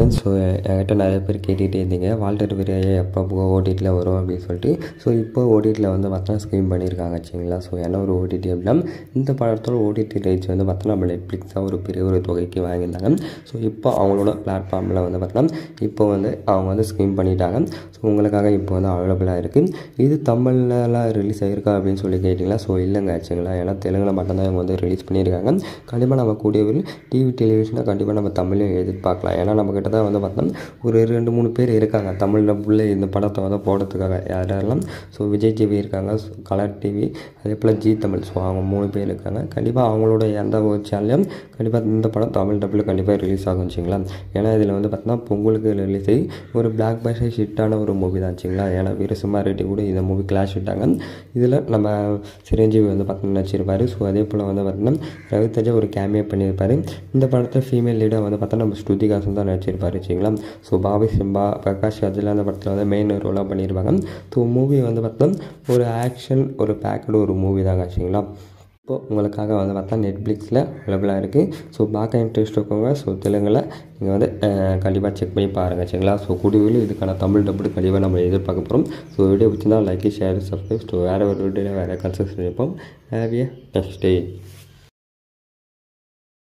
friends so என்கிட்ட நிறைய பேர் கேட்டுகிட்டே இருந்தீங்க வால்டர் விரையை எப்போ ஓடிடியில் வரும் அப்படின்னு சொல்லிட்டு ஸோ இப்போ ஓடிடியில் வந்து பார்த்தா ஸ்க்ரீம் பண்ணியிருக்காங்க சரிங்களா ஸோ என்ன ஒரு ஓடிடி அப்படின்னா இந்த படத்தோட ஓடிடி ரைட்ஸ் வந்து பார்த்தோன்னா நம்ம நெட்ஃப்ளிக்ஸ் தான் ஒரு பெரிய ஒரு தொகைக்கு வாங்கியிருந்தாங்க ஸோ இப்போ அவங்களோட பிளாட்ஃபார்மில் வந்து பார்த்தோன்னா இப்போ வந்து அவங்க வந்து ஸ்க்ரீம் பண்ணிட்டாங்க ஸோ உங்களுக்காக இப்போ வந்து அவைலபிளாக இருக்குது இது தமிழ்லலாம் ரிலீஸ் ஆகிருக்கா அப்படின்னு சொல்லி கேட்டிங்களா ஸோ இல்லைங்க ஆச்சுங்களா ஏன்னா தெலுங்கில் மட்டும்தான் இவங்க வந்து ரிலீஸ் பண்ணியிருக்காங்க கண்டிப்பாக நம்ம கூடிய ஒரு டிவி டெலிவிஷனை கண்டிப்பாக நம்ம தமிழையும் எதிர்பார்க்கலாம் ஏன்னா நம்மக்கிட்ட தான் வந்து பார்த்தோம்னா ஒரு ரெண்டு மூணு பேர் இருக்காங்க தமிழ் டப்புல இந்த படத்தை வந்து போடுறதுக்காக யாரெல்லாம் ஸோ விஜய் டிவி இருக்காங்க கலர் டிவி அதே போல் ஜி தமிழ் ஸோ அவங்க மூணு பேர் இருக்காங்க கண்டிப்பாக அவங்களோட எந்த ஒரு சேனல்லையும் கண்டிப்பாக இந்த படம் தமிழ் டப்பில் கண்டிப்பாக ரிலீஸ் ஆகும் வச்சுங்களா ஏன்னா இதில் வந்து பார்த்தோன்னா பொங்கலுக்கு ரிலீஸ் ஆகி ஒரு பிளாக் பஸ்டர் ஹிட்டான ஒரு மூவி தான் வச்சுங்களா ஏன்னா வீரசிம்மா ரெட்டி கூட இந்த மூவி கிளாஷ் விட்டாங்க இதில் நம்ம சிரஞ்சீவி வந்து பார்த்தோம்னா நடிச்சிருப்பார் ஸோ அதே போல் வந்து பார்த்தோம்னா ரவித்தேஜா ஒரு கேமியா பண்ணியிருப்பார் இந்த படத்தை ஃபீமேல் லீடாக வந்து பார்த்தா நம்ம ஸ்ருதிகாசன் தான் நடிச்சிருப்பாரு வச்சுங்களா ஸோ பாபி சிம்பா பிரகாஷ் ராஜில் அந்த படத்தில் வந்து மெயின் ரோலாக பண்ணியிருப்பாங்க ஸோ மூவி வந்து பார்த்தோம்னா ஒரு ஆக்ஷன் ஒரு பேக்கடு ஒரு மூவி தாங்க வச்சுங்களா இப்போ உங்களுக்காக வந்து பார்த்தா நெட்ஃப்ளிக்ஸில் அவைலபிளாக இருக்குது ஸோ பார்க்க இன்ட்ரெஸ்ட் இருக்கவங்க ஸோ தெலுங்கில் நீங்கள் வந்து கண்டிப்பாக செக் பண்ணி பாருங்கள் சரிங்களா ஸோ கூடிய இதுக்கான தமிழ் டப்பு கண்டிப்பாக நம்ம எதிர்பார்க்க போகிறோம் ஸோ வீடியோ பிடிச்சிருந்தா லைக் ஷேர் சப்ஸ்கிரைப் ஸோ வேறு ஒரு வீடியோ வேறு கன்சல்ட் இருப்போம் ஹேவிய நெக்ஸ்ட் டே